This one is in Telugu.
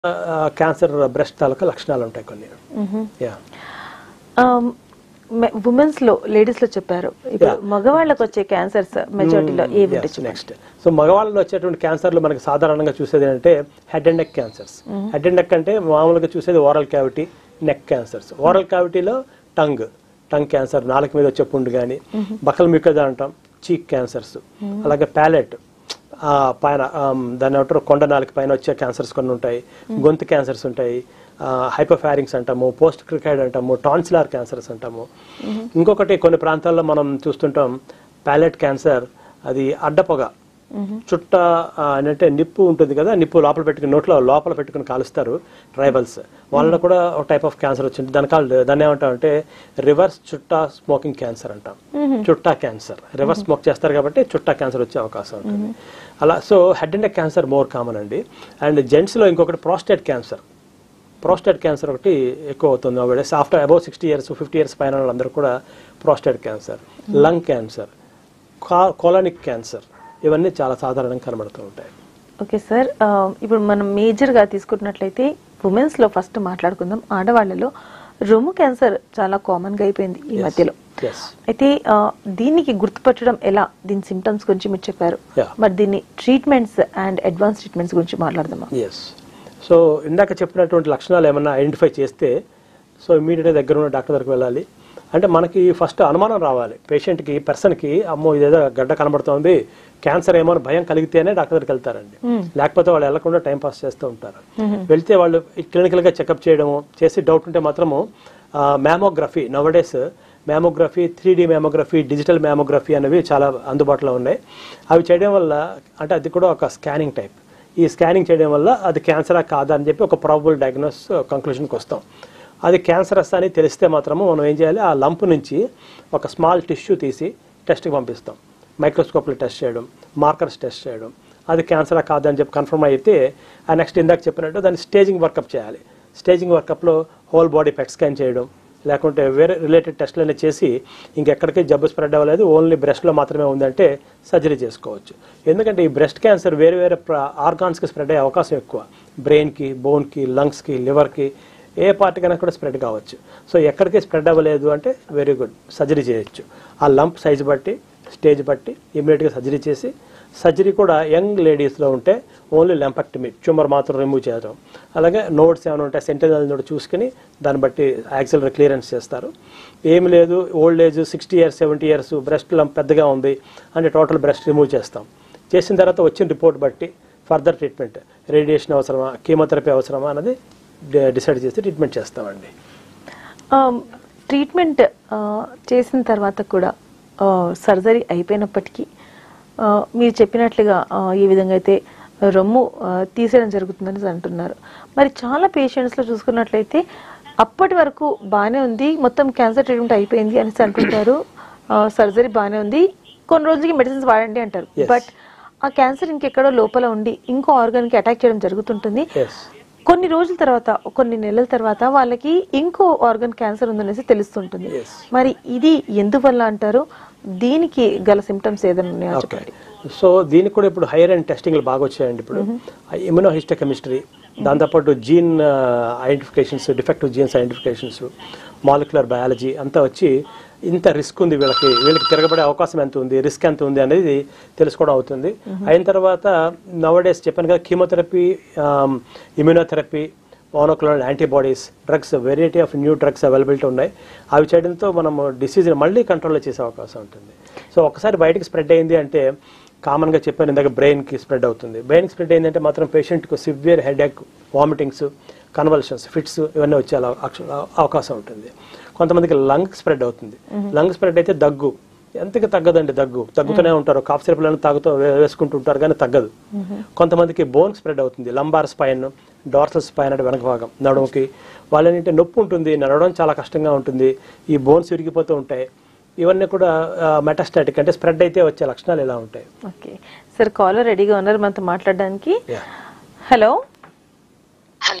క్యాన్సర్ బ్రెస్ట్ తాలూకా లక్షణాలు ఉంటాయి కొన్ని యా ఉమెన్స్ లో లేడీస్ లో చెప్పారు ఇప్పుడు మగవాళ్ళకి వచ్చే క్యాన్సర్స్ మెజారిటీలో ఏవి ఉంటాయి నెక్స్ట్ సో మగవాళ్ళలో వచ్చేటువంటి క్యాన్సర్లు మనకి సాధారణంగా చూసేది ఏంటంటే head and neck cancers head and neck అంటే మామూలుగా చూసేది oral cavity neck cancers oral క్యావిటీలో టంగ్ టంగ్ క్యాన్సర్ నాలుక మీద వచ్చే పుండు కానీ బకల్ మ్యూకజ్ అంటాం చీక్ క్యాన్సర్స్ అలాగే ప్యాలెట్ పైన ఆమ్, దాన్ని ఏమంటారు కొండ నాలుక పైన వచ్చే క్యాన్సర్స్ కొన్ని ఉంటాయి గొంతు క్యాన్సర్స్ ఉంటాయి హైపోఫారింగ్స్ అంటాము పోస్ట్ క్రికైడ్ అంటాము టాన్సిలార్ క్యాన్సర్స్ అంటాము ఇంకొకటి కొన్ని ప్రాంతాల్లో మనం చూస్తుంటాం ప్యాలెట్ క్యాన్సర్ అది అడ్డపొగ చుట్ట ఆ, అంటే నిప్పు ఉంటుంది కదా నిప్పు లోపల పెట్టుకుని నోట్లో లోపల పెట్టుకుని కాలుస్తారు ట్రైబల్స్ వాళ్ళలో కూడా ఒక టైప్ ఆఫ్ క్యాన్సర్ వచ్చింది దాని కాల్ దాన్ని ఏమంటాం అంటే రివర్స్ చుట్టా స్మోకింగ్ క్యాన్సర్ అంటాం చుట్టా క్యాన్సర్ రివర్స్ స్మోక్ చేస్తారు కాబట్టి చుట్టా క్యాన్సర్ వచ్చే అవకాశం ఉంటుంది అలా so head and neck cancer more common అండి అండ్ జెంట్స్ లో ఇంకొకటి ప్రాస్టేట్ క్యాన్సర్ ప్రోస్టేట్ క్యాన్సర్ ఒకటి ఎక్కువ అవుతుంది nowadays after above sixty years fifty years పైన వాళ్ళందరూ కూడా prostate cancer lung cancer colonic cancer ఇవన్నీ చాలా సాధారణంగా కనబడుతూ ఉంటాయి ఓకే సార్ ఆ, ఇప్పుడు మనం మేజర్ గా తీసుకున్నట్లయితే ఉమెన్స్ లో ఫస్ట్ మాట్లాడుకుందాం ఆడవాళ్ళలో రొమ్ము క్యాన్సర్ చాలా కామన్ గా అయిపోయింది ఈ మధ్యలో ఎస్ అయితే ఆ, దీనికి గుర్తుపట్టడం ఎలా దీని సిమ్టమ్స్ గురించి మీరు చెప్పారు Yeah. మరి దీన్ని ట్రీట్మెంట్స్ అండ్ అడ్వాన్స్ ట్రీట్మెంట్స్ గురించి మాట్లాడదామా ఎస్ సో ఇందాక చెప్పినటువంటి లక్షణాలు ఏమన్నా ఐడెంటిఫై చేస్తే సో ఇమీడియట్గా దగ్గర ఉన్న డాక్టర్ దగ్గరికి వెళ్ళాలి అంటే మనకి ఫస్ట్ అనుమానం రావాలి పేషెంట్కి పర్సన్కి అమ్మో ఇదేదో గడ్డ కనబడుతోంది క్యాన్సర్ ఏమో అని భయం కలిగితేనే డాక్టర్ దగ్గరికి వెళ్తారండి లేకపోతే వాళ్ళు వెళ్లకుండా టైం పాస్ చేస్తూ ఉంటారు వెళ్తే వాళ్ళు క్లినికల్గా చెకప్ చేయడము చేసి డౌట్ ఉంటే మాత్రము mammography nowadays mammography three D mammography digital mammography అనేవి చాలా అందుబాటులో ఉన్నాయి అవి చేయడం వల్ల అంటే అది కూడా ఒక స్కానింగ్ టైప్ ఈ స్కానింగ్ చేయడం వల్ల అది క్యాన్సరా కాదా అని చెప్పి ఒక ప్రాబుల్ డయాగ్నోస్ కంక్లూషన్కి వస్తాం అది క్యాన్సరస్ అని తెలిస్తే మాత్రము మనం ఏం చేయాలి ఆ లంప్ నుంచి ఒక స్మాల్ టిష్యూ తీసి టెస్ట్కి పంపిస్తాం మైక్రోస్కోప్లో టెస్ట్ చేయడం మార్కర్స్ టెస్ట్ చేయడం అది క్యాన్సరా కాదా అని చెప్పి కన్ఫర్మ్ అయితే ఆ నెక్స్ట్ ఇందాక చెప్పినట్టు దాన్ని స్టేజింగ్ వర్కప్ చేయాలి స్టేజింగ్ వర్కప్లో హోల్ బాడీ పెట్ స్కాన్ చేయడం లేకుంటే వేరే రిలేటెడ్ టెస్ట్లన్నీ చేసి ఇంకెక్కడికి జబ్బు స్ప్రెడ్ అవ్వలేదు ఓన్లీ బ్రెస్ట్లో మాత్రమే ఉందంటే సర్జరీ చేసుకోవచ్చు ఎందుకంటే ఈ బ్రెస్ట్ క్యాన్సర్ వేరే వేరే ఆర్గాన్స్కి స్ప్రెడ్ అయ్యే అవకాశం ఎక్కువ బ్రెయిన్కి బోన్కి లంగ్స్కి లివర్కి ఏ పార్టీకైనా కూడా స్ప్రెడ్ కావచ్చు సో ఎక్కడికి స్ప్రెడ్ అవ్వలేదు అంటే వెరీ గుడ్ సర్జరీ చేయొచ్చు ఆ లంప్ సైజ్ బట్టి స్టేజ్ బట్టి ఇమీడియట్గా సర్జరీ చేసి సర్జరీ కూడా యంగ్ లేడీస్లో ఉంటే ఓన్లీ లెంపెక్టమీ ట్యూమర్ మాత్రం రిమూవ్ చేయడం అలాగే నోట్స్ ఏమైనా ఉంటే సెంటెనల్ నోట్ చూసుకుని దాన్ని బట్టి యాక్సిలరీ క్లియరెన్స్ చేస్తారు ఏమి లేదు old age sixty years seventy years breast lump పెద్దగా ఉంది అంటే టోటల్ బ్రెస్ట్ రిమూవ్ చేస్తాం చేసిన తర్వాత వచ్చిన రిపోర్ట్ బట్టి ఫర్దర్ ట్రీట్మెంట్ రేడియేషన్ అవసరమా కీమోథెరపీ అవసరమా అన్నది డిసైడ్ చేసి ట్రీట్మెంట్ చేస్తామండి ట్రీట్మెంట్ చేసిన తర్వాత కూడా సర్జరీ అయిపోయినప్పటికీ ఆ, మీరు చెప్పినట్లుగా ఆ, ఈ విధంగా అయితే రొమ్ము ఆ, తీసేయడం జరుగుతుందని అంటున్నారు మరి చాలా పేషెంట్స్ లో చూసుకున్నట్లయితే అప్పటి వరకు బాగానే ఉంది మొత్తం క్యాన్సర్ ట్రీట్మెంట్ అయిపోయింది అనేసి అంటుంటారు సర్జరీ బాగానే ఉంది కొన్ని రోజులకి మెడిసిన్స్ వాడండి అంటారు Yes. బట్ ఆ క్యాన్సర్ ఇంకెక్కడో లోపల ఉండి ఇంకో ఆర్గాన్ కి అటాక్ చేయడం జరుగుతుంటుంది ఎస్ కొన్ని రోజుల తర్వాత కొన్ని నెలల తర్వాత వాళ్ళకి ఇంకో ఆర్గన్ క్యాన్సర్ ఉందనేసి తెలుస్తుంటుంది Yes. మరి ఇది ఎందువల్ల అంటారు దీనికి గల సిమ్టమ్స్ ఏదైనా ఉన్నాయో ఓకే చెప్పండి సో దీనికి కూడా ఇప్పుడు హైయర్ అండ్ టెస్టింగ్లు బాగా వచ్చాయండి ఇప్పుడు ఇమ్యూనో హిస్టోకెమిస్ట్రీ దాంతోపాటు gene identifications defective genes identifications molecular biology అంతా వచ్చి ఇంత రిస్క్ ఉంది వీళ్ళకి వీళ్ళకి తిరగబడే అవకాశం ఎంత ఉంది రిస్క్ ఎంత ఉంది అనేది తెలుసుకోవడం అవుతుంది అయిన తర్వాత నవడేస్ చెప్పాను కదా chemotherapy immunotherapy monoclonal antibodies drugs variety of new drugs availability ఉన్నాయి అవి చేయడంతో మనం డిసీజ్ని మళ్ళీ కంట్రోల్లో చేసే అవకాశం ఉంటుంది సో ఒకసారి బయటకు స్ప్రెడ్ అయింది అంటే కామన్గా చెప్పాను ఇందాక బ్రెయిన్కి స్ప్రెడ్ అవుతుంది బ్రెయిన్కి స్ప్రెడ్ అయిందంటే మాత్రం పేషెంట్కు severe headache vomitings convulsions fits ఇవన్నీ వచ్చే అల- అక్ష- అవకాశం ఉంటుంది కొంతమందికి లంగ్ స్ప్రెడ్ అవుతుంది లంగ్ స్ప్రెడ్ అయితే దగ్గు ఎంతకి తగ్గదండి దగ్గు తగ్గుతూనే ఉంటారు కాఫ్ సిరప్లను తాగుతూ వే- వేసుకుంటూ ఉంటారు కానీ తగ్గదు కొంతమందికి బోన్ స్ప్రెడ్ అవుతుంది లంబార్ స్పైన్ డార్సల్ స్పైన్ అంటే వెనక భాగం నడుముకి వాళ్ళేంటంటే నొప్పి ఉంటుంది నడవడం చాలా కష్టంగా ఉంటుంది ఈ బోన్స్ విరిగిపోతూ ఉంటాయి ఇవన్నీ కూడా మెటాస్టాటిక్ అంటే స్ప్రెడ్ అయితే వచ్చే లక్షణాలు ఇలా ఉంటాయి ఓకే సార్ కాలర్ రెడీగా ఉన్నారు మనతో మాట్లాడడానికి Yeah. హలో